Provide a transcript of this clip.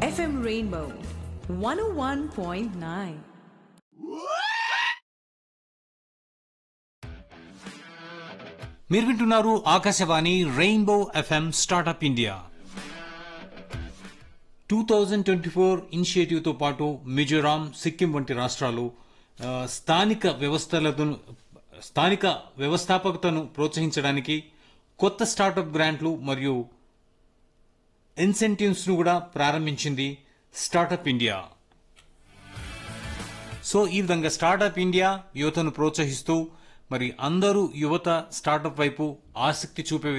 FM Rainbow 101.9. మీరు వింటున్నారు Akashvani rainbow FM startup India two thousand twenty four ఇనిషియేటివ్తో పాటు మిజోరాం సిక్కిం వంటి రాష్ట్రాలు ఆ, స్థానిక వ్యవస్థలను స్థానిక వ్యవస్థాపకతను ప్రోత్సహించడానికి కొత్త స్టార్టప్ గ్రాంట్లు మరియు ఇన్సెంటివ్స్ను కూడా ప్రారంభించింది స్టార్టప్ ఇండియా సో ఈ విధంగా స్టార్టప్ ఇండియా యువతను ప్రోత్సహిస్తూ మరి అందరూ యువత స్టార్టప్ వైపు ఆసక్తి చూపే